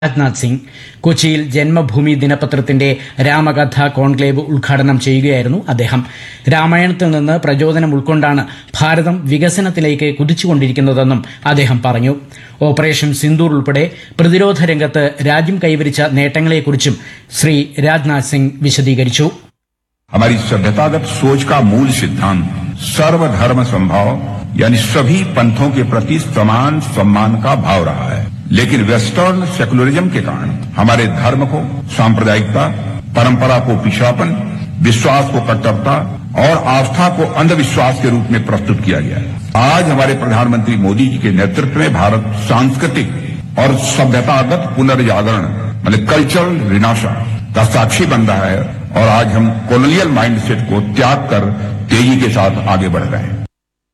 രാജ്നാഥ് സിംഗ് കൊച്ചിയിൽ ജന്മഭൂമി ദിനപത്രത്തിന്റെ രാമകഥ കോൺക്ലേവ് ഉദ്ഘാടനം ചെയ്യുകയായിരുന്നു അദ്ദേഹം രാമായണത്തിൽ നിന്ന് പ്രചോദനം ഉൾക്കൊണ്ടാണ് ഭാരതം വികസനത്തിലേക്ക് കുതിച്ചുകൊണ്ടിരിക്കുന്നതെന്നും അദ്ദേഹം പറഞ്ഞു ഓപ്പറേഷൻ സിന്ദൂർ ഉൾപ്പെടെ പ്രതിരോധ രംഗത്ത് രാജ്യം കൈവരിച്ച നേട്ടങ്ങളെക്കുറിച്ചും ശ്രീ രാജ്നാഥ് സിംഗ് വിശദീകരിച്ചു हमारी सभ्यतागत सोच का मूल सिद्धांत सर्वधर्म संभाव यानी सभी पंथों के प्रति समान सम्मान का भाव रहा है लेकिन वेस्टर्न सेकुलरिज्म के कारण हमारे धर्म को सांप्रदायिकता परंपरा को पिछड़ापन विश्वास को कट्टरता और आस्था को अंधविश्वास के रूप में प्रस्तुत किया गया है आज हमारे प्रधानमंत्री मोदी जी के नेतृत्व में भारत सांस्कृतिक और सभ्यतागत पुनर्जागरण मतलब कल्चरल रिनाशा का साक्षी बन रहा है और आज हम कॉलोनियल माइंडसेट को त्याग कर तेजी के साथ आगे बढ़ रहे हैं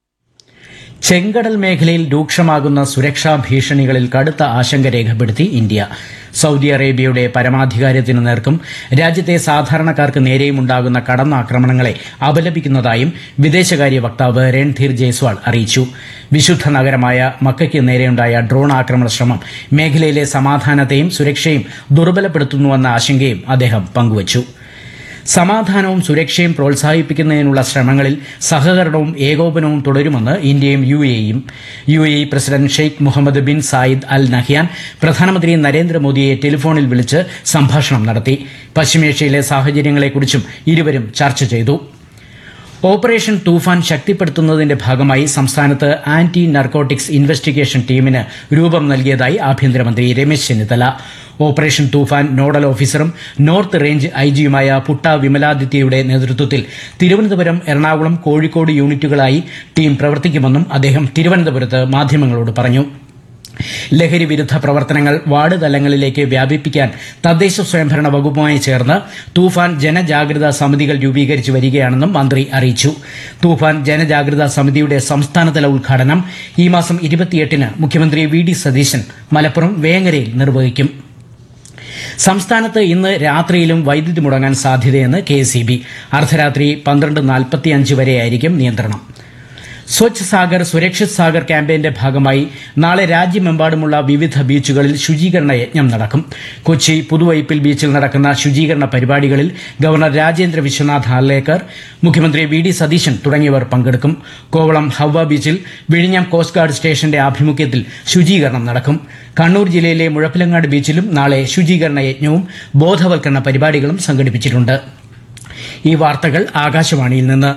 ചെങ്കടൽ മേഖലയിൽ രൂക്ഷമാകുന്ന സുരക്ഷാ ഭീഷണികളിൽ കടുത്ത ആശങ്ക രേഖപ്പെടുത്തി ഇന്ത്യ സൌദി അറേബ്യയുടെ പരമാധികാരത്തിനു നേർക്കും രാജ്യത്തെ സാധാരണക്കാർക്ക് നേരെയും ഉണ്ടാകുന്ന കടന്നാക്രമണങ്ങളെ അപലപിക്കുന്നതായും വിദേശകാര്യ വക്താവ് രൺധീർ ജയ്സ്വാൾ അറിയിച്ചു വിശുദ്ധ നഗരമായ മക്കയ്ക്ക് നേരെയുണ്ടായ ഡ്രോൺ ആക്രമണ ശ്രമം മേഖലയിലെ സമാധാനത്തെയും സുരക്ഷയും ദുർബലപ്പെടുത്തുന്നുവെന്ന ആശങ്കയും അദ്ദേഹം പങ്കുവച്ചു സമാധാനവും സുരക്ഷയും പ്രോത്സാഹിപ്പിക്കുന്നതിനുള്ള ശ്രമങ്ങളിൽ സഹകരണവും ഏകോപനവും തുടരുമെന്ന് ഇന്ത്യയും യു എയും U A president Sheikh Mohamed bin Zayed Al Nahyan പ്രധാനമന്ത്രി നരേന്ദ്രമോദിയെ ടെലിഫോണിൽ വിളിച്ച് സംഭാഷണം നടത്തി പശ്ചിമേഷ്യയിലെ സാഹചര്യങ്ങളെക്കുറിച്ചും ഇരുവരും ചർച്ച ചെയ്തു ഓപ്പറേഷൻ തൂഫാൻ ശക്തിപ്പെടുത്തുന്നതിന്റെ ഭാഗമായി സംസ്ഥാനത്ത് ആന്റി നർക്കോട്ടിക്സ് ഇൻവെസ്റ്റിഗേഷൻ ടീമിന് രൂപം നൽകിയതായി ആഭ്യന്തരമന്ത്രി രമേശ് ചെന്നിത്തല ഓപ്പറേഷൻ തൂഫാൻ നോഡൽ ഓഫീസറും നോർത്ത് റേഞ്ച് ഐജിയുമായ പുട്ട വിമലാദിത്യയുടെ നേതൃത്വത്തിൽ തിരുവനന്തപുരം എറണാകുളം കോഴിക്കോട് യൂണിറ്റുകളായി ടീം പ്രവർത്തിക്കുമെന്നും അദ്ദേഹം തിരുവനന്തപുരത്ത് മാധ്യമങ്ങളോട് പറഞ്ഞു ലഹരി വിരുദ്ധ പ്രവർത്തനങ്ങൾ വാർഡ് തലങ്ങളിലേക്ക് വ്യാപിപ്പിക്കാൻ തദ്ദേശ സ്വയംഭരണ വകുപ്പുമായി ചേർന്ന് തൂഫാൻ ജനജാഗ്രതാ സമിതികൾ രൂപീകരിച്ചു വരികയാണെന്നും മന്ത്രി അറിയിച്ചു തൂഫാൻ ജനജാഗ്രതാ സമിതിയുടെ സംസ്ഥാനതല ഉദ്ഘാടനം ഈ മാസം ഇരുപത്തിയെട്ടിന് മുഖ്യമന്ത്രി വി ഡി സതീശൻ മലപ്പുറം വേങ്ങരയിൽ നിർവഹിക്കും സംസ്ഥാനത്ത് ഇന്ന് രാത്രിയിലും വൈദ്യുതി മുടങ്ങാൻ സാധ്യതയെന്ന് കെ എസ് അർദ്ധരാത്രി പന്ത്രണ്ട് നാൽപ്പത്തിയഞ്ച് വരെയായിരിക്കും നിയന്ത്രണം സ്വച്ഛ് സാഗർ സുരക്ഷിത് സാഗർ ക്യാമ്പയിന്റെ ഭാഗമായി നാളെ രാജ്യമെമ്പാടുമുള്ള വിവിധ ബീച്ചുകളിൽ ശുചീകരണ യജ്ഞം നടക്കും കൊച്ചി പുതുവൈപ്പിൽ ബീച്ചിൽ നടക്കുന്ന ശുചീകരണ പരിപാടികളിൽ ഗവർണർ രാജേന്ദ്ര വിശ്വനാഥ് ഹാർലേക്കർ മുഖ്യമന്ത്രി വി ഡി സതീശൻ തുടങ്ങിയവർ പങ്കെടുക്കും കോവളം ഹവ്വ ബീച്ചിൽ വിഴിഞ്ഞം കോസ്റ്റ് ഗാർഡ് സ്റ്റേഷന്റെ ആഭിമുഖ്യത്തിൽ ശുചീകരണം നടക്കും കണ്ണൂർ ജില്ലയിലെ മുഴപ്പിലങ്ങാട് ബീച്ചിലും നാളെ ശുചീകരണ യജ്ഞവും ബോധവൽക്കരണ പരിപാടികളും സംഘടിപ്പിച്ചിട്ടുണ്ട് ഈ വാർത്തകൾ ആകാശവാണിയിൽ നിന്ന്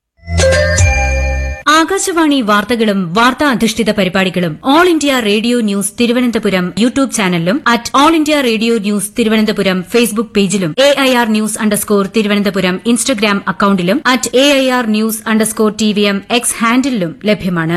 ആകാശവാണി വാർത്തകളും വാർത്താ അധിഷ്ഠിത പരിപാടികളും All India Radio news Thiruvananthapuram YouTube ചാനലിലും at All India Radio news Thiruvananthapuram Facebook പേജിലും A I R news underscore Thiruvananthapuram Instagram അക്കൌണ്ടിലും at A I R news underscore T V M X ഹാൻഡിലും ലഭ്യമാണ്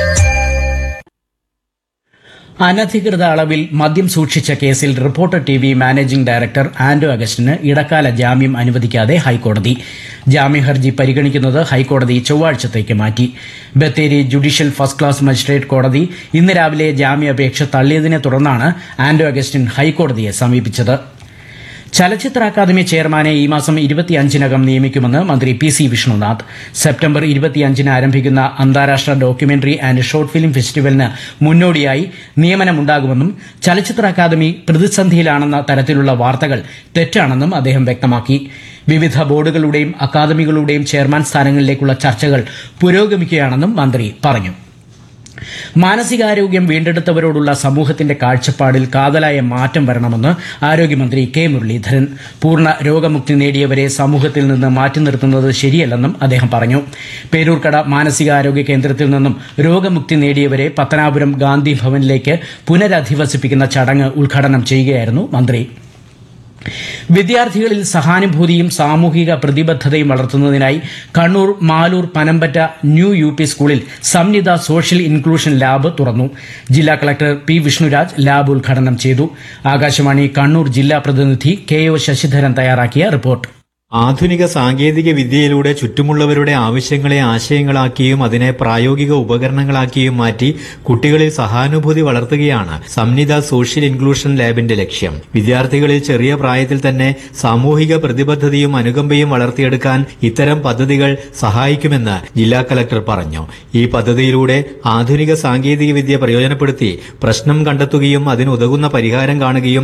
അനധികൃത അളവിൽ മദ്യം സൂക്ഷിച്ച കേസിൽ reporter T V managing director Anto അഗസ്റ്റിന് ഇടക്കാല ജാമ്യം അനുവദിക്കാതെ ഹൈക്കോടതി ജാമ്യഹർജി പരിഗണിക്കുന്നത് ഹൈക്കോടതി ചൊവ്വാഴ്ചത്തേക്ക് മാറ്റി Bathery judicial first class magistrate കോടതി ഇന്ന് രാവിലെ ജാമ്യാപേക്ഷ തള്ളിയതിനെ തുടർന്നാണ് ആന്റോ അഗസ്റ്റിൻ ഹൈക്കോടതിയെ സമീപിച്ചത് ചലച്ചിത്ര അക്കാദമി ചെയർമാനെ ഈ മാസം ഇരുപത്തിയഞ്ചിനകം നിയമിക്കുമെന്ന് മന്ത്രി പി സി വിഷ്ണുനാഥ് സെപ്റ്റംബർ ഇരുപത്തിയഞ്ചിന് ആരംഭിക്കുന്ന അന്താരാഷ്ട്ര ഡോക്യുമെന്ററി ആൻഡ് ഷോർട്ട് ഫിലിം ഫെസ്റ്റിവലിന് മുന്നോടിയായി നിയമനമുണ്ടാകുമെന്നും ചലച്ചിത്ര അക്കാദമി പ്രതിസന്ധിയിലാണെന്ന തരത്തിലുള്ള വാർത്തകൾ തെറ്റാണെന്നും അദ്ദേഹം വ്യക്തമാക്കി വിവിധ ബോർഡുകളുടെയും അക്കാദമികളുടെയും ചെയർമാൻ സ്ഥാനങ്ങളിലേക്കുള്ള ചർച്ചകൾ പുരോഗമിക്കുകയാണെന്നും മന്ത്രി പറഞ്ഞു മാനസികാരോഗ്യം വീണ്ടെടുത്തവരോടുള്ള സമൂഹത്തിന്റെ കാഴ്ചപ്പാടിൽ കാതലായ മാറ്റം വരണമെന്ന് ആരോഗ്യമന്ത്രി കെ മുരളീധരൻ പൂർണ്ണ രോഗമുക്തി നേടിയവരെ സമൂഹത്തിൽ നിന്ന് മാറ്റി നിർത്തുന്നത് ശരിയല്ലെന്നും അദ്ദേഹം പറഞ്ഞു പേരൂർക്കട മാനസികാരോഗ്യ കേന്ദ്രത്തിൽ നിന്നും രോഗമുക്തി നേടിയവരെ പത്തനാപുരം ഗാന്ധി ഭവനിലേക്ക് പുനരധിവസിപ്പിക്കുന്ന ചടങ്ങ് ഉദ്ഘാടനം ചെയ്യുകയായിരുന്നു മന്ത്രി വിദ്യാർത്ഥികളിൽ സഹാനുഭൂതിയും സാമൂഹിക പ്രതിബദ്ധതയും വളർത്തുന്നതിനായി Kannur Maloor Panampatta new U P സ്കൂളിൽ സംനിത സോഷ്യൽ ഇൻക്ലൂഷൻ ലാബ് തുറന്നു ജില്ലാ കളക്ടർ പി വിഷ്ണുരാജ് ലാബ് ഉദ്ഘാടനം ചെയ്തു ആകാശവാണി കണ്ണൂർ ജില്ലാ പ്രതിനിധി കെ ഒ ശശിധരൻ തയ്യാറാക്കിയ റിപ്പോർട്ട് ആധുനിക സാങ്കേതിക വിദ്യയിലൂടെ ചുറ്റുമുള്ളവരുടെ ആവശ്യങ്ങളെ ആശയങ്ങളാക്കിയും അതിനെ പ്രായോഗിക ഉപകരണങ്ങളാക്കിയും മാറ്റി കുട്ടികളിൽ സഹാനുഭൂതി വളർത്തുകയാണ് സംനിത സോഷ്യൽ ഇൻക്ലൂഷൻ ലാബിന്റെ ലക്ഷ്യം വിദ്യാർത്ഥികളിൽ ചെറിയ പ്രായത്തിൽ തന്നെ സാമൂഹിക പ്രതിബദ്ധതയും അനുകമ്പയും വളർത്തിയെടുക്കാൻ ഇത്തരം പദ്ധതികൾ സഹായിക്കുമെന്ന് ജില്ലാ കലക്ടർ പറഞ്ഞു ഈ പദ്ധതിയിലൂടെ ആധുനിക സാങ്കേതിക വിദ്യ പ്രയോജനപ്പെടുത്തി പ്രശ്നം കണ്ടെത്തുകയും അതിനുതകുന്ന പരിഹാരം കാണുകയും